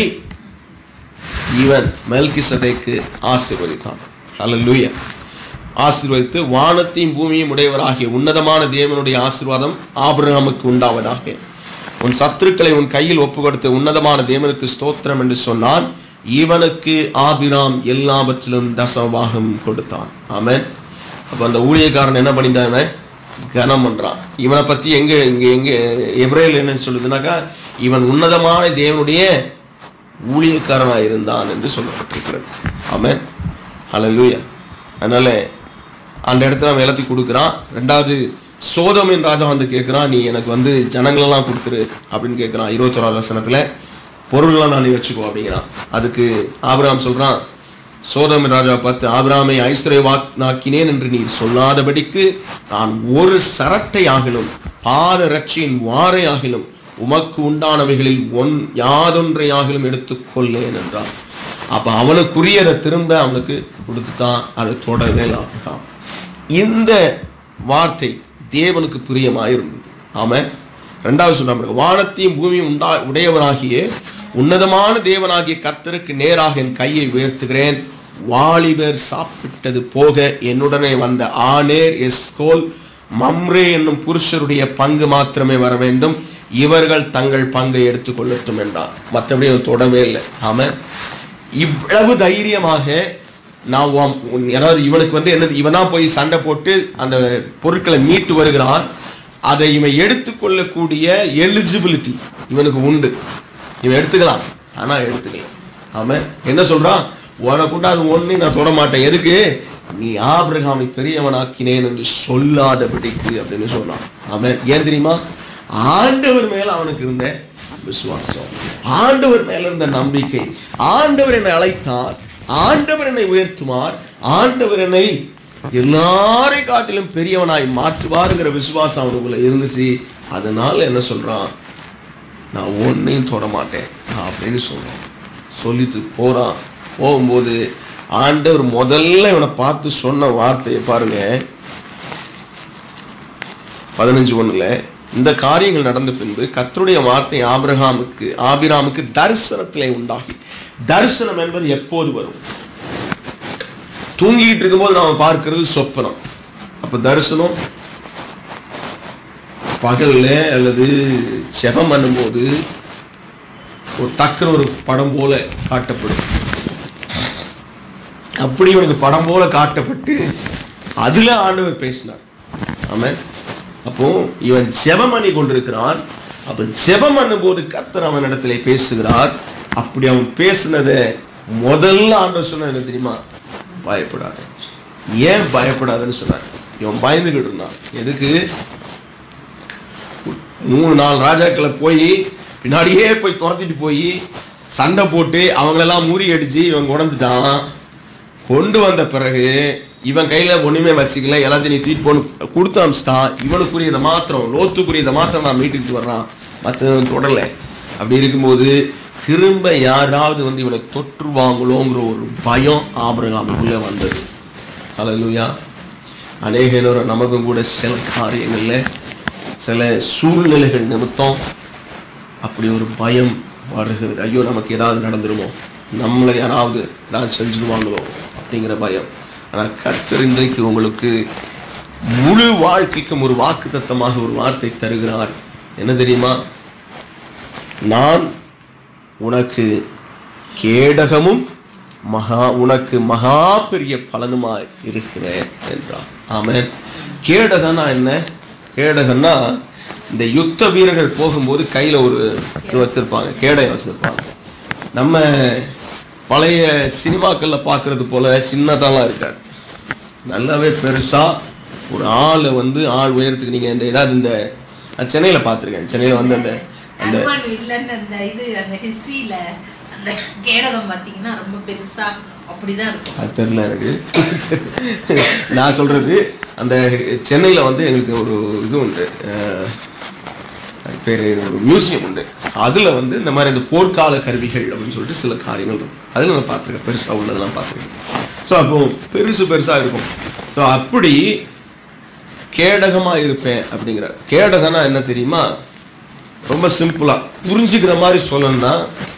இவன் மெல்கிசதைக்கு ஆசீர்வதித்தான் ஹalleluya ஆசீர்வதித்து வானத்தையும் பூமியும் உடையவராகிய உன்னதமான தேவனுடைய ஆசீர்வாதம் ஆபிரகாமுக்கு உண்டாவதாக உன் சத்துருக்களை உன் கையில் ஒப்பு கொடுத்த உன்னதமான தேவனுக்கு ஸ்தோத்திரம் என்று சொன்னான் இவனுக்கு ஆபிராம் எல்லாவற்றிலும் தசபாகம் கொடுத்தான் ஆமென் அப்ப அந்த ஊழியக்காரன் என்ன பண்ணிட்டான் கனம் பண்றான் இவனை பத்தி எங்க இங்க எங்க எப்ரேல் என்ன சொல்லுதுனாக்கா இவன் உன்னதமான தேவனுடைய ஊழியக்காரனாக இருந்தான் என்று சொல்லப்பட்டிருக்கிறது ஆமென் ஹalleluya அதனால அந்த இடத்துல அவன் எல்லாத்தையும் கொடுக்குறான் ரெண்டாவது சோதமின் ராஜா வந்து கேட்குறான் நீ எனக்கு வந்து ஜனங்களெல்லாம் கொடுத்துரு அப்படின்னு கேட்குறான் இருபத்தோராவது வசனத்துல பொருள்லாம் நான் நீ வச்சுக்கோ அப்படிங்கிறான் அதுக்கு ஆபிரகாம் சொல்றான் சோதமின் ராஜா பார்த்து ஆபிராமை ஐஸ்வர்யவாக்கினேன் என்று நீர் சொல்லாதபடிக்கு நான் ஒரு சரட்டை ஆகிலும் பாத ரட்சியின் வாரை ஆகிலும் உமக்கு உண்டானவைகளில் ஒன் யாதொன்றை ஆகிலும் எடுத்துக்கொள்ளேன் என்றான் அப்ப அவனுக்குரியதை திரும்ப அவனுக்கு கொடுத்துட்டான் அதை தொடரவே ஆபிரகாம் இந்த வார்த்தை தேவனுக்கு பிரியமாயிருந்தது ஆமென் ரெண்டாவது சொன்ன வானத்தையும் பூமியும் உண்டா உடையவனாகிய உன்னதமான தேவனாகிய கர்த்தருக்கு நேராக என் கையை உயர்த்துகிறேன் வாலிபர் சாப்பிட்டது போக என்னுடனே வந்த ஆனேர் எஸ்கோல் மம்ரே என்னும் புருஷருடைய பங்கு மாத்திரமே வர வேண்டும் இவர்கள் தங்கள் பங்கை எடுத்துக்கொள்ளட்டும் என்றான் மற்றபடி அவன் தொடவே இல்லை ஆமென் இவ்வளவு தைரியமாக நான் உன் உன் அதாவது இவனுக்கு வந்து என்னது இவன் தான் போய் சண்டை போட்டு அந்த பொருட்களை மீட்டு வருகிறான் அதை இவன் எடுத்துக்கொள்ளக்கூடிய எலிஜிபிலிட்டி இவனுக்கு உண்டு இவன் எடுத்துக்கலாம் ஆனா எடுத்துக்கலாம் ஆமென் என்ன சொல்றான் உனக்கு உண்டாது ஒண்ணு நான் தொட மாட்டேன் எதுக்கு நீ ஆபிரகாமை பெரியவனாக்கினேன் என்று சொல்லாதபடிக்கு அப்படின்னு சொன்னான் ஆமென் ஏன் தெரியுமா ஆண்டவர் மேல அவனுக்கு இருந்த விசுவாசம் ஆண்டவர் மேல இருந்த நம்பிக்கை ஆண்டவர் என்னை அழைத்தார் ஆண்டவர் என்னை உயர்த்துவார் ஆண்டவர் என்னை எல்லாரை காட்டிலும் பெரியவனாய் மாற்றுவாருங்கிற விசுவாசம் அவனுக்குள்ள இருந்துச்சு அதனால என்ன சொல்றான் நான் ஒன்றையும் தொட மாட்டேன் அப்படின்னு சொல்றான் சொல்லிட்டு போறான் போகும்போது ஆண்டவர் முதல்ல இவனை பார்த்து சொன்ன வார்த்தையை பாருங்க பதினஞ்சு ஒண்ணுல இந்த காரியங்கள் நடந்த பின்பு கர்த்தருடைய வார்த்தை ஆபிரகாமுக்கு ஆபிராமுக்கு தரிசனத்திலே உண்டாகி தரிசனம் என்பது எப்போது வரும் தூங்கிட்டு இருக்கும்போது நாம பார்க்கிறது சொப்பனம் அப்ப தரிசனம் பகல்ல அல்லது செபம் பண்ணும்போது ஒரு டக்குன்னு ஒரு படம் போல காட்டப்படும் அப்படி இவனுக்கு படம் போல காட்டப்பட்டு அதுல ஆண்டவர் பேசினார் ஆமென் அப்போ இவன் ஜெபம் பண்ணி கொண்டிருக்கிறான் அப்ப ஜெபம் பண்ணும்போது கர்த்தர் அவன் இடத்துல பேசுகிறார் அப்படி அவன் பேசுனதை முதல்ல ஆண்டவர் சொன்னது என்ன தெரியுமா பயப்படாத ஏன் பயப்படாதன்னு சொன்னார் இவன் பயந்துகிட்டு இருந்தான் எதுக்கு மூணு நாலு ராஜாக்களை போய் பின்னாடியே போய் துரத்திட்டு போய் சண்டை போட்டு அவங்களெல்லாம் முறியடிச்சு இவன் உணர்ந்துட்டான் கொண்டு வந்த பிறகு இவன் கையில ஒண்ணுமே வச்சுக்கல எல்லாத்தையும் நீ தூக்கிட்டு போன்னு கொடுத்து அமிச்சிட்டான் இவனுக்குரியதை மாத்திரம் லோத்துக்குரியதை மாத்திரம் நான் மீட்டுக்கிட்டு வர்றான் மற்ற தொடரல அப்படி இருக்கும்போது திரும்ப யாராவது வந்து இவனை தொற்றுவாங்களோங்கிற ஒரு பயம் ஆபரகாமுக்குள்ளே வந்தது அல்லேலூயா அநேக நேரம் நமக்கும் கூட சில காரியங்கள்ல சில சூழ்நிலைகள் நிமித்தம் அப்படி ஒரு பயம் வருகிறது ஐயோ நமக்கு ஏதாவது நடந்துருமோ நம்மளை யாராவது ஏதாவது செஞ்சுடுவாங்களோ அப்படிங்கிற பயம் ஆனால் கர்த்தர் இன்றைக்கு உங்களுக்கு முழு வாழ்க்கைக்கும் ஒரு வாக்குத்தத்தமாக ஒரு வார்த்தை தருகிறார் என்ன தெரியுமா நான் உனக்கு கேடகமும் மகா உனக்கு மகா பெரிய பலனுமாய் இருக்கிறேன் என்றார் ஆமென் கேடகம்னா என்ன கேடகம்னா இந்த யுத்த வீரர்கள் போகும்போது கையில ஒரு இது வச்சிருப்பாங்க கேடயம் வச்சிருப்பாங்க நம்ம பழைய சினிமாக்கள்ல பார்க்கிறது போல சின்னதாலாம் இருக்காது நல்லாவே பெருசா ஒரு ஆளை வந்து ஆள் உயரத்துக்கு நீங்க இந்த ஏதாவது இந்த நான் சென்னையில பார்த்துருக்கேன் சென்னையில வந்து அந்த அந்த அனுமான் வில்லன் அந்த இது அந்த ஹிஸ்டரியில அந்த கேடகம் பாத்தீங்கன்னா ரொம்ப பெருசா அப்படிதான் இருக்கும் அது தெரில எனக்கு நான் சொல்றது அந்த சென்னையில வந்து எங்களுக்கு ஒரு இது உண்டு அஹ், அது பேர் ஒரு மியூசியம் உண்டு So அதுல வந்து இந்த மாதிரி இந்த போர்க்கால கருவிகள் அப்படின்னு சொல்லிட்டு சில காரியங்கள் இருக்கும் அதில் நான் பார்த்துருக்கேன் பெருசா உள்ளதெல்லாம் பார்த்துருக்கேன் ஸோ அப்போ பெருசு பெருசா இருக்கும் ஸோ அப்படி கேடகமா இருப்பேன் அப்படிங்கிறார் கேடகம்னா என்ன தெரியுமா ரொம்ப சிம்பிளா புரிஞ்சுக்கிற மாதிரி சொல்லணும்னா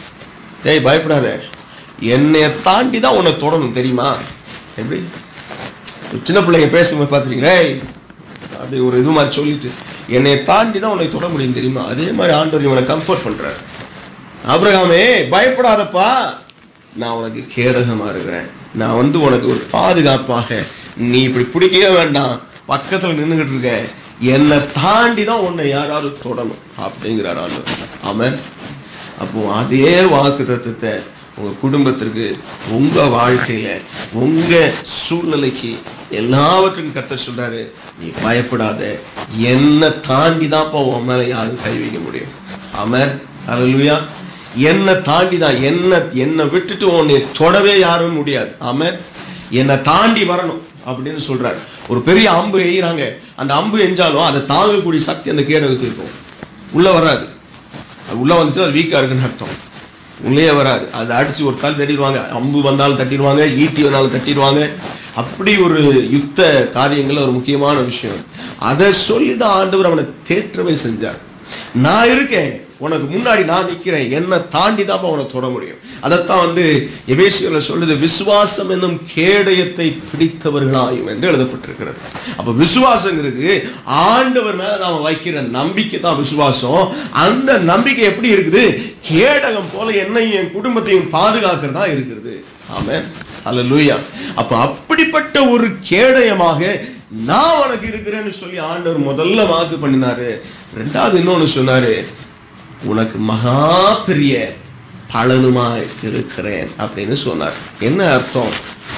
ஏய் பயப்படாத என்னைய தாண்டி தான் உன்னை தொடணும் தெரியுமா எப்படி ஒரு சின்ன பிள்ளைங்க பேசும்போது பார்த்துருக்கீங்களே அப்படி ஒரு இது மாதிரி சொல்லிட்டு என்னைய தாண்டி தான் உன்னை தொட முடியும் தெரியுமா அதே மாதிரி ஆண்டவர் இவனை கம்ஃபர்ட் பண்றாரு ஆபிரகாமே பயப்படாதப்பா நான் உனக்கு கேடகமா இருக்கிறேன் நான் வந்து உனக்கு ஒரு பாதுகாப்பாக நீ இப்படி பிடிக்கவே வேண்டாம் பக்கத்துல நின்றுகிட்டு இருக்க என்னை தாண்டி தான் உன்னை யாராவது தொடணும் அப்படிங்கிறார் ஆண்டவர் ஆமென் அப்போ அதே வாக்கு தத்துவத்தை உங்க குடும்பத்திற்கு உங்க வாழ்க்கையில உங்க சூழ்நிலைக்கு எல்லாவற்றுக்கும் கத்த சொல்றாரு நீ பயப்படாத என்னை தாண்டி தான்ப்பா உன் மேல யாரும் கை வைக்க முடியும் ஆமென் அல்லேலூயா என்னை தாண்டி தான் என்ன என்னை விட்டுட்டு உன்னை தொடவே யாரும் முடியாது ஆமென் என்னை தாண்டி வரணும் அப்படின்னு சொல்றாரு ஒரு பெரிய அம்பு எய்கிறாங்க அந்த அம்பு எஞ்சாலும் அதை தாங்கக்கூடிய சக்தி அந்த கேடகத்துக்கு இருக்கும் உள்ள வராது அது உள்ள வந்துச்சுன்னா அது வீக்கா இருக்குன்னு அர்த்தம் உள்ளே வராது அதை அடிச்சு ஒரு கால் தட்டிடுவாங்க அம்பு வந்தாலும் தட்டிடுவாங்க ஈட்டி வந்தாலும் தட்டிடுவாங்க அப்படி ஒரு யுத்த காரியங்கள்ல ஒரு முக்கியமான விஷயம் அதை சொல்லி தான் ஆண்டவர் அவனை தேற்றவே செஞ்சார் நான் இருக்கேன் உனக்கு முன்னாடி நான் நிக்கிறேன் என்னை தாண்டி தான் உனக்கு தொட முடியும் அதைத்தான் வந்து எபேசியர்ல சொல்லுது விசுவாசம் என்னும் கேடயத்தை பிடித்தவர்களாயும் என்று எழுதப்பட்டிருக்கிறது அப்ப விசுவாசங்கிறது ஆண்டவர் மேல நாம வைக்கிற நம்பிக்கை தான் விசுவாசம் அந்த நம்பிக்கை எப்படி இருக்குது கேடகம் போல என்னையும் என் குடும்பத்தையும் பாதுகாக்கிறதா இருக்கிறது ஆமென் அல்லேலூயா அப்ப அப்படிப்பட்ட ஒரு கேடயமாக நான் உனக்கு இருக்கிறேன்னு சொல்லி ஆண்டவர் முதல்ல வாக்கு பண்ணினாரு ரெண்டாவது இன்னொன்னு சொன்னாரு உனக்கு மகா பெரிய பலனுமாய் இருக்கிறேன் அப்படின்னு சொன்னார் என்ன அர்த்தம்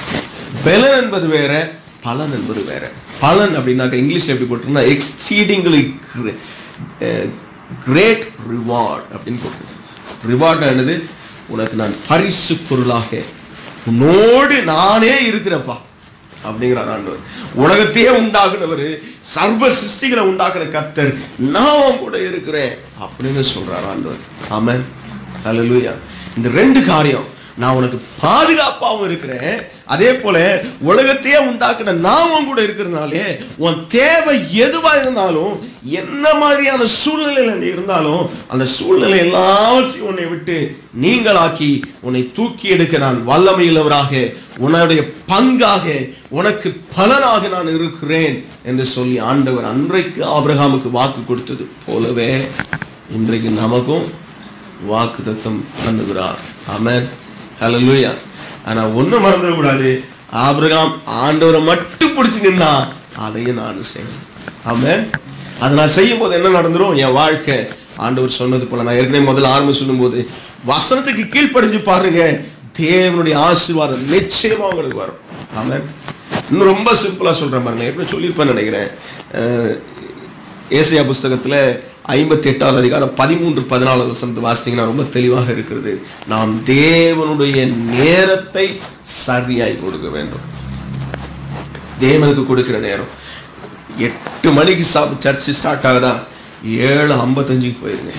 பலன் என்பது வேற பலன் என்பது வேற பலன் அப்படின்னாக்க இங்கிலீஷ்ல எப்படி போட்டோம்னா எக்ஸ்சீடிங்லி கிரேட் ரிவார்ட் அப்படின்னு போட்டு ரிவார்ட் என்னது உனக்கு நான் பரிசு பொருளாக உன்னோடு நானே இருக்கிறேன்ப்பா அப்படிங்கிறார் ஆண்டவர் உலகத்தையே உண்டாக்குனவர் சர்வ சிருஷ்டிகளை உண்டாக்குன கர்த்தர் நான் உன் கூட இருக்கிறேன் அப்படின்னு சொல்றார் ஆண்டவர் ஆமென் ஹalleluya இந்த ரெண்டு காரியம் நான் உனக்கு பாதுகாப்பாகவும் இருக்கிறேன் அதே போல உலகத்தையே உண்டாக்குன நான் உன் கூட இருக்கிறதுனாலே உன் தேவை எதுவா இருந்தாலும் என்ன மாதிரியான சூழ்நிலையில நீ இருந்தாலும் அந்த சூழ்நிலை எல்லாவற்றையும் உன்னை விட்டு நீங்களாக்கி உன்னை தூக்கி எடுக்க நான் வல்லமையுள்ளவராக உன்னுடைய பங்காக உனக்கு பலனாக நான் இருக்கிறேன் என்று சொல்லி ஆண்டவர் அன்றைக்கு ஆபிரகாமுக்கு வாக்கு கொடுத்தது போலவே இன்றைக்கு நமக்கும் வாக்கு தத்தம் பண்ணுகிறார் ஆமென் ஹalleluya ஆனா ஒண்ணு மறந்துடக்கூடாது ஆபிரகாம் ஆண்டவரை மட்டும் பிடிச்சு நின்னா அதையும் நானும் செய்வேன் ஆமென் அதை நான் செய்யும் போது என்ன நடந்துரும் என் வாழ்க்கை ஆண்டவர் சொன்னது போல நான் ஏற்கனவே முதல்ல ஆரம்பம் சொல்லும்போது வசனத்துக்கு கீழ்ப்படிஞ்சு பாருங்க தேவனுடைய ஆசீர்வாதம் நிச்சயமா உங்களுக்கு வரும் ஆமென் இன்னும் ரொம்ப சிம்பிளா சொல்றேன் பாருங்க எப்படி சொல்லியிருப்பேன்னு நினைக்கிறேன் அஹ், ஏசாயா புஸ்தகத்துல ஐம்பத்தி எட்டாவது அதிகாரம் பதிமூன்று பதினாலாவது வசனத்தை வாசித்தீங்கன்னா ரொம்ப தெளிவாக இருக்கிறது நாம் தேவனுடைய நேரத்தை சரியாய் கொடுக்க வேண்டும் தேவனுக்கு கொடுக்கிற நேரம் எட்டு மணிக்கு சாப் சர்ச்சு ஸ்டார்ட் ஆகுதா ஏழு ஐம்பத்தஞ்சுக்கு போயிருங்க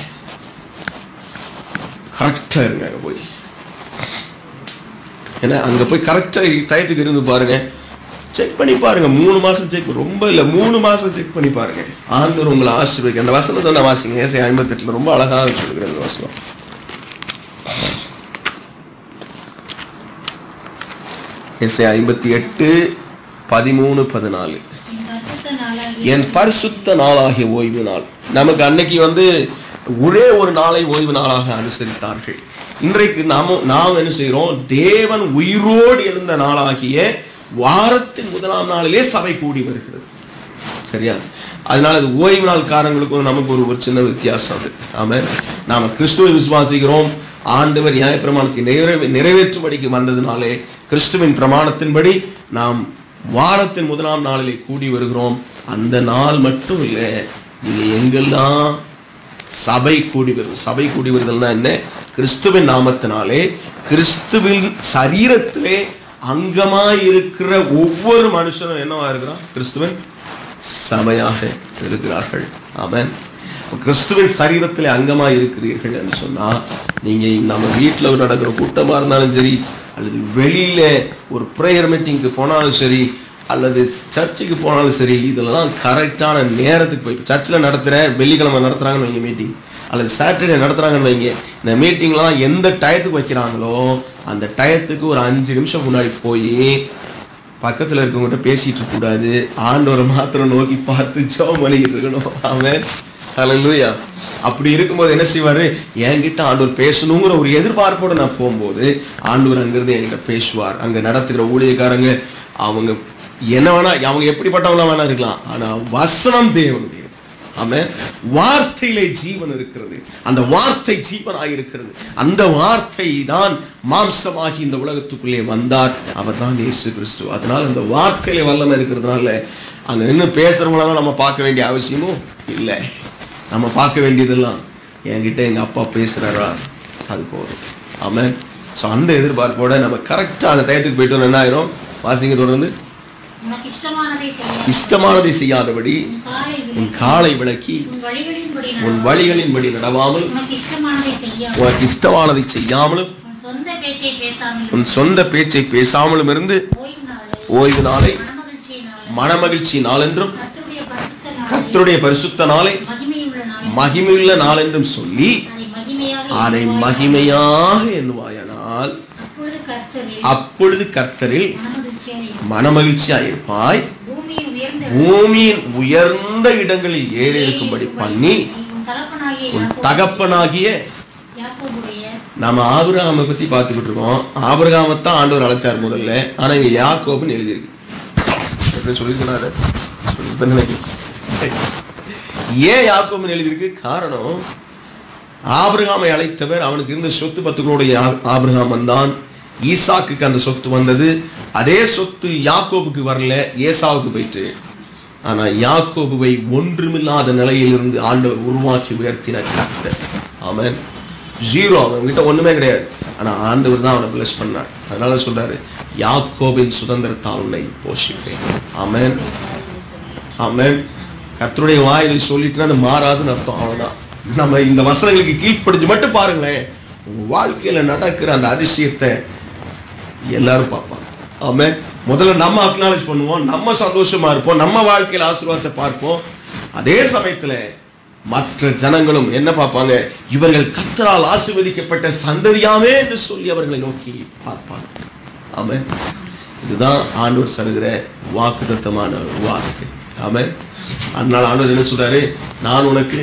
கரெக்டாக இருங்க அங்கே போய் ஏன்னா அங்கே போய் கரெக்டாக டயத்துக்கு இருந்து பாருங்க செக் பண்ணி பாருங்க மூணு மாசம் செக் ரொம்ப இல்லை மூணு மாசம் செக் பண்ணி பாருங்க ஆண்டவர் உங்களை ஆசீர்வதிக்க அந்த வசனத்தை நான் வாசிங்க ஏசை ஐம்பத்தெட்டுல ரொம்ப அழகாக சொல்லுகிறேன் இந்த வசனம் ஏசை ஐம்பத்தி எட்டு பதிமூணு பதினாலு என் பரிசுத்த நாளாகிய என் பரிசுத்த நாளாகிய ஓய்வு நாள் நமக்கு அன்னைக்கு வந்து ஒரே ஒரு நாளை ஓய்வு நாளாக அனுசரித்தார்கள் இன்றைக்கு நாம நாம் என்ன செய்கிறோம் தேவன் உயிரோடு எழுந்த நாளாகிய வாரத்தின் முதலாம் நாளிலே சபை கூடி வருகிறது சரியா அதனால அது ஓய்வு நாள் காரங்களுக்கும் நமக்கு ஒரு ஒரு சின்ன வித்தியாசம் அது ஆமென் நாம கிறிஸ்துவை விசுவாசிக்கிறோம் ஆண்டவர் நியாயப்பிரமாணத்தை நிறைவே நிறைவேற்றும்படிக்கு வந்ததினாலே கிறிஸ்துவின் பிரமாணத்தின்படி நாம் வாரத்தின் முதலாம் நாளிலே கூடி வருகிறோம் அந்த நாள் மட்டும் இல்லை நீங்க எங்கெல்லாம் சபை கூடி வரும் சபை கூடி வருதல்னா என்ன கிறிஸ்துவின் நாமத்தினாலே கிறிஸ்துவின் சரீரத்திலே அங்கமாய் இருக்கிற ஒவ்வொரு மனுஷனும் என்னவா இருக்கிறான் கிறிஸ்துவின் சபையாக இருக்கிறார்கள் ஆமென் அப்ப கிறிஸ்துவின் சரீரத்திலே அங்கமாய் இருக்கிறீர்கள் என்று சொன்னா நீங்க நம்ம வீட்டில் நடக்கிற கூட்டமா இருந்தாலும் சரி அல்லது வெளியில ஒரு ப்ரேயர் மீட்டிங்க்கு போனாலும் சரி அல்லது சர்ச்சுக்கு போனாலும் சரி இதெல்லாம் கரெக்டான நேரத்துக்கு போய் சர்ச்சில் நடத்துகிற வெள்ளிக்கிழமை நடத்துகிறாங்கன்னு வைங்க மீட்டிங் அல்லது சாட்டர்டே நடத்துகிறாங்கன்னு வைங்க இந்த மீட்டிங்லாம் எந்த டயத்துக்கு வைக்கிறாங்களோ அந்த டயத்துக்கு ஒரு அஞ்சு நிமிஷம் முன்னாடி போய் பக்கத்தில் இருக்கவங்ககிட்ட பேசிட்டு இருக்க கூடாது ஆண்டவரை மாத்திரம் நோக்கி பார்த்து ஜெபம் பண்ணிக்கிட்டு இருக்கணும் அவன் ஹalleluya அப்படி இருக்கும்போது என்ன செய்வாரு என்கிட்ட ஆண்டவர் பேசணுங்கிற ஒரு எதிர்பார்ப்போடு நான் போகும்போது ஆண்டவர் அங்கிருந்து என்கிட்ட பேசுவார் அங்க நடத்துகிற ஊழியக்காரங்க அவங்க என்ன வேணா அவங்க எப்படிப்பட்டவங்களா வேணா இருக்கலாம் ஆனா வசனம் தேவனுடையது ஆமென் வார்த்தையிலே ஜீவன் இருக்கிறது அந்த வார்த்தை ஜீவனாய் இருக்கிறது அந்த வார்த்தை தான் மாம்சமாகி இந்த உலகத்துக்குள்ளே வந்தார் அவர் தான் இயேசு கிறிஸ்து அதனால அந்த வார்த்தையில வல்லமை இருக்கிறதுனால அங்க நின்று பேசுறவங்களாம் நம்ம பார்க்க வேண்டிய அவசியமும் இல்லை நம்ம பார்க்க வேண்டியதெல்லாம் என்கிட்ட எங்க அப்பா பேசுறாரா அது போதும் ஆமென் ஸோ அந்த எதிர்பார்ப்போட நம்ம கரெக்டாக அந்த டயத்துக்கு போயிட்டு வந்தோம் என்ன ஆயிரும் வாசிங்க தொடர்ந்து உனக்கு இஷ்டமானதை செய்ய இஷ்டமானதை செய்யாதபடி உன் காலை உன் விலக்கி, காலை விளக்கி உன் வழிகளின்படி உன் நட. வழிகளின்படி நடவாமல் உனக்கு இஷ்டமானதை செய்ய உனக்கு இஷ்டமானதை செய்யாமலும் உன் சொந்த பேச்சை பேசாமல் உன் சொந்த பேச்சை பேசாமலும் இருந்து ஓய்வு நாளை ஓய்வு நாளை மனமகிழ்ச்சியை நாளை மனமகிழ்ச்சி நாளென்றும் கர்த்தருடைய பரிசுத்த நாளை கர்த்தருடைய பரிசுத்த நாளை மகிமையுள்ள நாளை மகிமையுள்ள நாளென்றும் சொல்லி அதை மகிமையாக அதை எண்ணுவாய். மகிமையாக எண்ணுவாயானால் அப்பொழுது கர்த்தரில் அப்பொழுது கர்த்தரில் மனமகிழ்ச்சியாக மனமகிழ்ச்சியாயிருப்பாய் பூமியின் உயர்ந்த பூமியின் உயர்ந்த இடங்களில் ஏறி இருக்கும்படி பண்ணி உன் தகப்பனாகிய உன் யாக்கோபு- தகப்பனாகிய யாக்கோபுடைய நம்ம ஆபிரகாமை பத்தி பார்த்துக்கிட்டு இருக்கோம் ஆபிரகாமைத்தான் ஆண்டவர் அழைச்சார் முதல்ல ஆனா இங்க யாக்கோபுன்னு எழுதியிருக்கு எப்படி சொல்லியிருக்கேன் அதை சொல்லியிருப்பேன்னு நினைக்கிறேன். ஏன் யாக்கோபுன்னு எழுதியிருக்கு காரணம் ஆபிரகாமை அழைத்தவர் அவனுக்கு இருந்த சொத்து பத்துக்களுடைய ஆ- ஆபிரகாம் வந்தான் ஈசாக்குக்கு அந்த சொத்து வந்தது அதே சொத்து யாக்கோபுக்கு வரல ஏசாவுக்கு போயிட்டு ஆனா யாக்கோபுவை ஒன்றுமில்லாத நிலையிலிருந்து ஆண்டவர் உருவாக்கி உயர்த்தின கர்த்தர் ஆமென் ஜீரோ அவன்கிட்ட ஒண்ணுமே கிடையாது ஆனா ஆண்டவர் தான் அவனை பிளஸ் பண்ணார் அதனால சொல்றாரு யாக்கோபின் சுதந்திரத்தால் உன்னை போஷிப்பேன் ஆமென் ஆமென் கர்த்தருடைய வாய் இதை சொல்லிட்டுனா அது மாறாதுன்னு அர்த்தம் அவ்வளவுதான் நம்ம இந்த வசனங்களுக்கு கீழ்ப்படிஞ்சு மட்டும் பாருங்களேன் உங்க வாழ்க்கையில நடக்கிற அந்த அதிசயத்தை எல்லாரும் பார்ப்பாங்க ஆமென் முதல்ல நம்ம அக்னாலேஜ் பண்ணுவோம் நம்ம சந்தோஷமா இருப்போம் நம்ம வாழ்க்கையில ஆசீர்வாதத்தை பார்ப்போம் அதே சமயத்துல மற்ற ஜனங்களும் என்ன பார்ப்பாங்க இவர்கள் கத்தரால் ஆசீர்வதிக்கப்பட்ட சந்ததியாமே என்று சொல்லி அவர்களை நோக்கி பார்ப்பாங்க ஆமென் இதுதான் ஆண்டவர் சருகிற வாக்குத்தத்தமான ஒரு வார்த்தை ஆமென் அதனால ஆண்டவர் என்ன சொல்றாரு நான் உனக்கு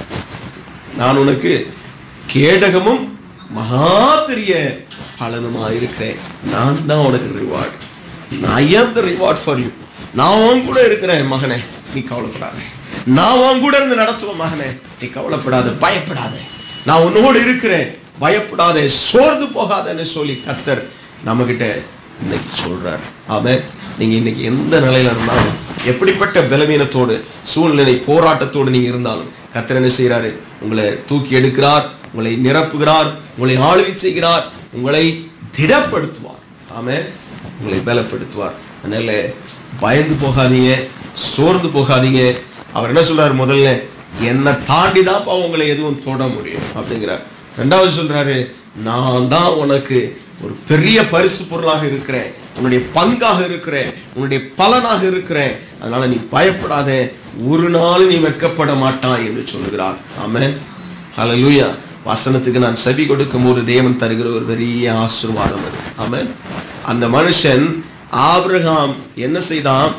நான் உனக்கு கேடகமும் மகா பெரிய பலனுமா இருக்கிறேன் நான் தான் உனக்கு ரிவார்டு ஐ ஆம் த ரிவார்ட் ஃபார் யூ நான் உன் கூட இருக்கிறேன் மகனே நீ கவலைப்படாத நான் உன் கூட இருந்து நடத்துவேன் மகனே நீ கவலைப்படாத பயப்படாத நான் உன்னோடு இருக்கிறேன் பயப்படாத சோர்ந்து போகாதன்னு சொல்லி கத்தர் நம்ம கிட்ட இன்னைக்கு சொல்றார் ஆமென் நீங்க இன்னைக்கு எந்த நிலையில இருந்தாலும் எப்படிப்பட்ட பலவீனத்தோடு சூழ்நிலை போராட்டத்தோடு நீங்க இருந்தாலும் கத்தர் என்ன செய்யறாரு உங்களை தூக்கி எடுக்கிறார் உங்களை நிரப்புகிறார் உங்களை ஆளுகை செய்கிறார் உங்களை திடப்படுத்துவார் ஆமென் உங்களை பலப்படுத்துவார் அதனால பயந்து போகாதீங்க சோர்ந்து போகாதீங்க அவர் என்ன சொல்றாரு முதல்ல என்னை தாண்டி தான்ப்பா உங்களை எதுவும் தொட முடியும் அப்படிங்கிறார் ரெண்டாவது சொல்றாரு நான் தான் உனக்கு ஒரு பெரிய பரிசு பொருளாக இருக்கிறேன் உன்னுடைய பங்காக இருக்கிறேன் உன்னுடைய பலனாக இருக்கிறேன் அதனால நீ பயப்படாத ஒரு நாள் நீ வெட்கப்பட மாட்டாய் என்று சொல்லுகிறார் ஆமென் ஹalleluya வசனத்துக்கு நான் செவி கொடுக்கும் போது தேவன் தருகிற ஒரு பெரிய ஆசீர்வாதம் அது ஆமென் அந்த மனுஷன் ஆபிரகாம் என்ன செய்தான்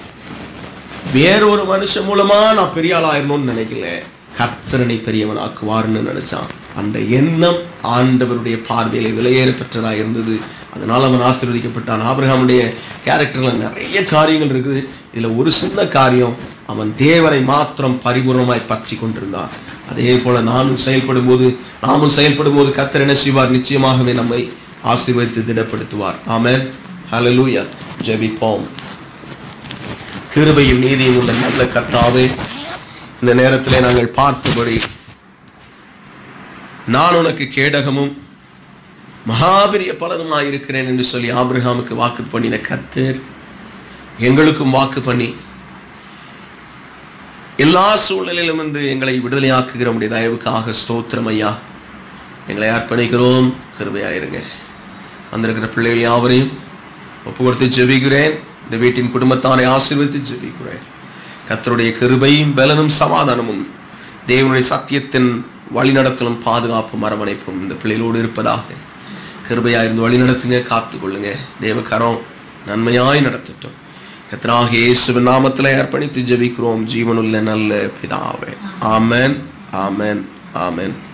வேறொரு மனுஷன் மூலமா நான் பெரிய ஆளாயிரணும்னு நினைக்கல கர்த்தரனை பெரியவன் ஆக்குவார்னு நினைச்சான் அந்த எண்ணம் ஆண்டவருடைய பார்வையில விலையேற பெற்றதா இருந்தது அதனால அவன் ஆசீர்வதிக்கப்பட்டான் ஆபிரகாமுடைய கேரக்டர்ல நிறைய காரியங்கள் இருக்குது இதுல ஒரு சின்ன காரியம் அவன் தேவனை மாத்திரம் பரிபூர்ணமாய் பற்றி கொண்டிருந்தான் அதே போல நானும் செயல்படும் போது நாமும் செயல்படும் போது கர்த்தர் என்ன செய்வார் நிச்சயமாகவே நம்மை ஆசீர்வதித்து திடப்படுத்துவார் ஆமென் ஹalleluya ஜெபிப்போம் கிருபையும் நீதியும் உள்ள நல்ல கர்த்தாவே இந்த நேரத்திலே நாங்கள் பார்த்தபடி நான் உனக்கு கேடகமும் மகாபெரிய பலனுமாய் இருக்கிறேன் என்று சொல்லி ஆபிரகாமுக்கு வாக்கு பண்ணின கர்த்தர் எங்களுக்கும் வாக்கு பண்ணி எல்லா சூழ்நிலையிலும் வந்து எங்களை விடுதலையாக்குகிற உடைய தயவுக்காக ஸ்தோத்திரம் ஐயா எங்களை அர்ப்பணிக்கிறோம் கிருபையாயிருங்க வந்திருக்கிற பிள்ளைகள் யாவரையும் ஒப்பு கொடுத்து ஜெபிக்கிறேன் இந்த வீட்டின் குடும்பத்தாரை ஆசீர்வதித்து ஜெபிக்கிறேன் கர்த்தருடைய கிருபையும் பலனும் சமாதானமும் தேவனுடைய சத்தியத்தின் வழிநடத்தலும் பாதுகாப்பும் அரவணைப்பும் இந்த பிள்ளைகளோடு இருப்பதாக கிருபையா இருந்து வழி நடத்துங்க காத்து கொள்ளுங்க தேவகரம் நன்மையாய் நடத்தட்டும் கர்த்தராக இயேசுவின் நாமத்தில் அர்ப்பணித்து ஜெபிக்கிறோம் ஜீவனுள்ள நல்ல பிதாவே ஆமென் ஆமென் ஆமென்